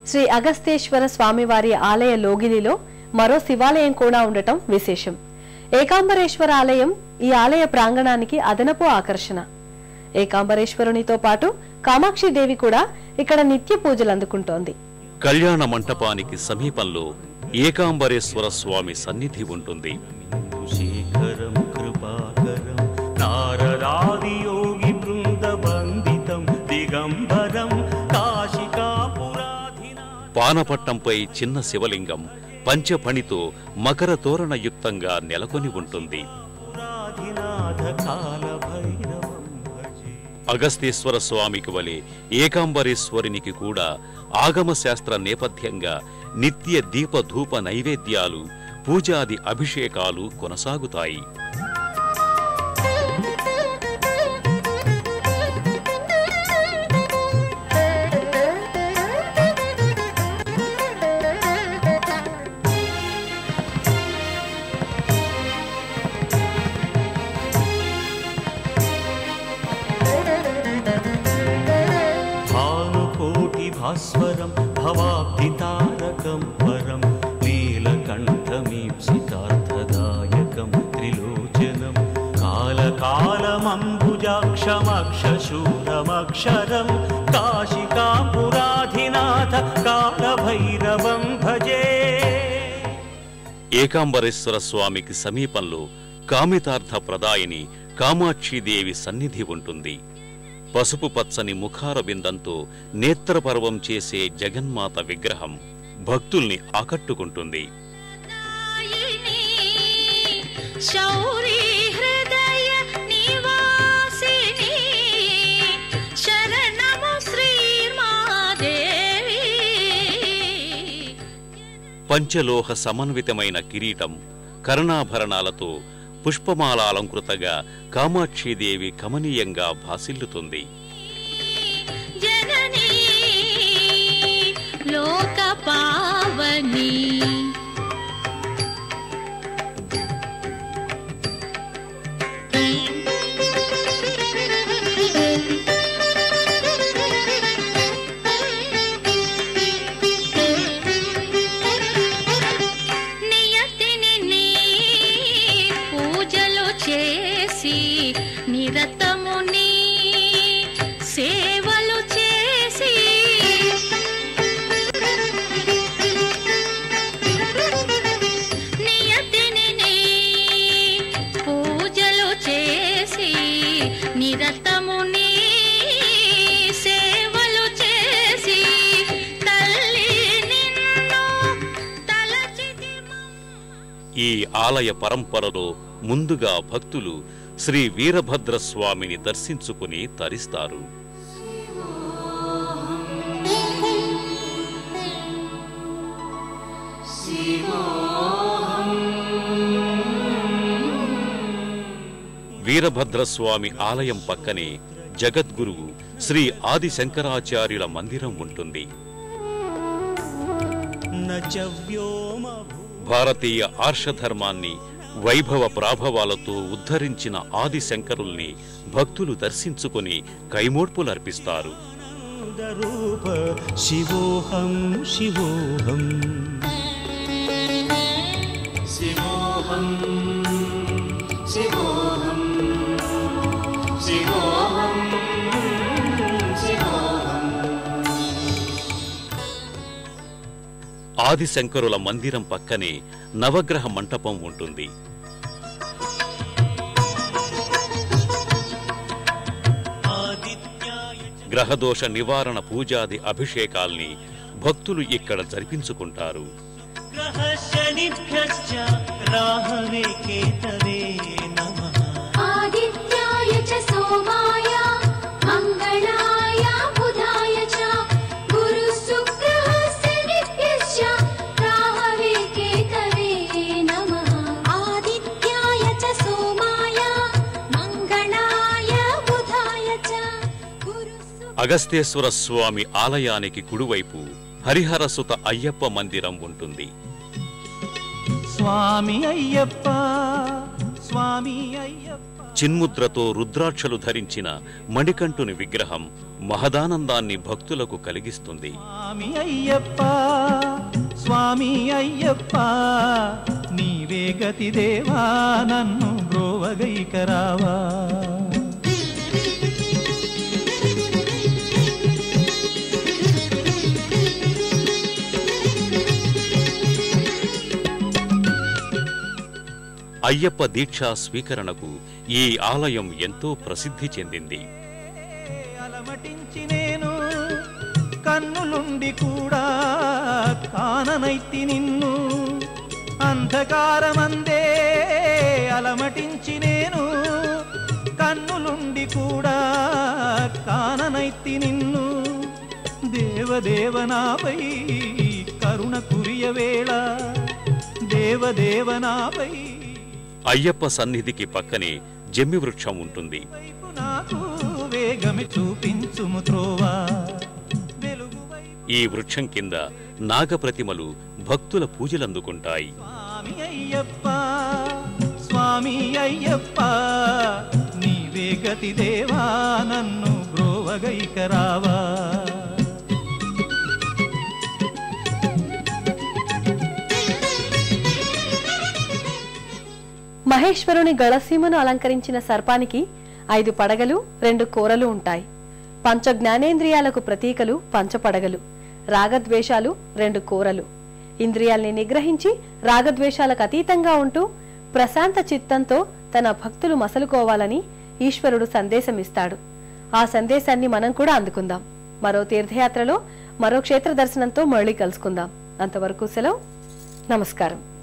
శ్రీ అగస్తేశ్వర స్వామివారి ఆలయ లోగిలిలో మరో శివాలయం కూడా ఉండటం విశేషం ఏకాంబరేశ్వర ఆలయం ఈ ఆలయ ప్రాంగణానికి అదనపు ఆకర్షణ ఏకాంబరేశ్వరునితో పాటు కామాక్షిదేవి కూడా ఇక్కడ నిత్య పూజలు అందుకుంటోంది కళ్యాణ మంటపానికి సమీపంలో ఏకాంబరేశ్వర స్వామి సన్నిధి ఉంటుంది శేఖరం కృపాకరం నారదాదియోగి బృందవందితం దిగంబరం కాశికాపురాధినా పానపట్టంపై చిన్న శివలింగం పంచపణితో మకర తోరణయుక్తంగా నెలకొని ఉంటుంది పురాధినాథ కాల భైరవం భజే అగస్తేశ్వర స్వామికి వలె ఏకాంబరేశ్వరునికి కూడా ఆగమ శాస్త్ర నేపథ్యంగా నిత్య దీప ధూప నైవేద్యాలు పూజాది అభిషేకాలు కొనసాగుతాయి భానుకోటి భాస్వరం భవాబ్ధితారకం వరం నీలకంఠమీప్సితార్థదాయకం త్రిలోచనం కాలకాలమంబుజాక్షమక్షశూరమక్షరం కాశికాపురాధినాథ కాలభైరవం భజే ఏకాంబరేశ్వర స్వామికి సమీపంలో కామితార్థ ప్రదాయిని కామాక్షిదేవి సన్నిధి ఉంటుంది పసుపు పచ్చని ముఖార బిందంతో నేత్రపర్వం చేసే జగన్మాత విగ్రహం భక్తుల్ని ఆకట్టుకుంటుంది నాయిని శౌరీ హృదయ నివాసిని శరణము శ్రీమాదేవి పంచలోహ సమన్వితమైన కిరీటం కర్ణాభరణాలతో పుష్పమాలాలంకృతగా కామాక్షిదేవి కమనీయంగా భాసిల్లుతుంది జననీ లోక పావని నియతిని నీ పూజలు చేసి నిరతము నీ సేవలు చేసి నియతిని నీ పూజలు చేసి నిరతము నీ సేవలు చేసి తల్లి నిన్ను తలచితి ఈ ఆలయ పరంపరలో ముందుగా భక్తులు శ్రీ వీరభద్ర స్వామిని దర్శించుకుని తరిస్తారు వీరభద్రస్వామి ఆలయం పక్కనే జగద్గురువు శ్రీ ఆది శంకరాచార్యుల మందిరం ఉంటుంది న చ వ్యోమ భారతీయ ఆర్షధర్మాన్ని వైభవ ప్రాభవాలతో ఉద్ధరించిన ఆది శంకరుల్ని భక్తులు దర్శించుకుని కైమోడ్పులర్పిస్తారు రూప శివోహం శివోహం శివోహం శివోహం శివోహం శివోహం ఆది శంకరుల మందిరం పక్కనే నవగ్రహ మంటపం ఉంటుంది ఆదిత్యాయ గ్రహదోష నివారణ పూజాది అభిషేకాల్ని భక్తులు ఇక్కడ జరిపించుకుంటారు గ్రహ శనిభ్యశ్చ రాహవే కేతవే నమః आदित्याय च सोमाय मङ्गलाय बुधाय च गुरुशुक्रः शनिभ्यश्च राहवे केतवे नमः आदित्याय च सोमाय मङ्गलाय बुधाय च गुरुशुक्र అగస్తేశ్వర స్వామి ఆలయానికి కుడివైపు హరిహరసుత అయ్యప్ప మందిరం ఉంటుంది స్వామి అయ్యప్ప స్వామి అయ్యప్ప చిన్ముద్రతో రుద్రాక్షలు ధరించిన మణికంఠుని విగ్రహం మహదానందాన్ని భక్తులకు కలిగిస్తుంది స్వామి అయ్యప్ప స్వామి అయ్యప్ప నీవే గతి దేవా నన్ను బ్రోవగైకరావా అయ్యప్ప దీక్షా స్వీకరణకు ఈ ఆలయం ఎంతో ప్రసిద్ధి చెందింది అలమటించి నేను కన్నులుండి కూడా కాననైతి నిన్ను అంధకారమందే అలమటించి నేను కన్నులుండి కూడా కాననైతి నిన్ను దేవదేవనాపై కరుణ కురియ వేళ దేవదేవనాపై అయ్యప్ప సన్నిధికి పక్కనే జమ్మి వృక్షం ఉంటుంది వైపు నాకు వేగమి చూపించుము త్రోవా వెలుగు వైపు ఈ వృక్షం కింద నాగప్రతిమలు భక్తుల పూజలందుకుంటాయి స్వామి అయ్యప్ప స్వామి అయ్యప్ప నీవే గతి దేవా నన్ను బ్రోవగైకరావా మహేశ్వరుని గళసీమను అలంకరించిన సర్పానికి ఐదు పడగలు రెండు కోరలు ఉంటాయి పంచ జ్ఞానేంద్రియాలకు ప్రతీకలు పంచపడగలు రాగద్వేషాలు రెండు కోరలు ఇంద్రియాల్ని నిగ్రహించి రాగద్వేషాలకు అతీతంగా ఉంటూ ప్రశాంత చిత్తంతో తన భక్తులు మసలుకోవాలని ఈశ్వరుడు సందేశమిస్తాడు ఆ సందేశాన్ని మనం కూడా అందుకుందాం మరో తీర్థయాత్రలో మరో క్షేత్ర దర్శనంతో మళ్ళీ కలుసుకుందాం అంతవరకు సెలవు నమస్కారం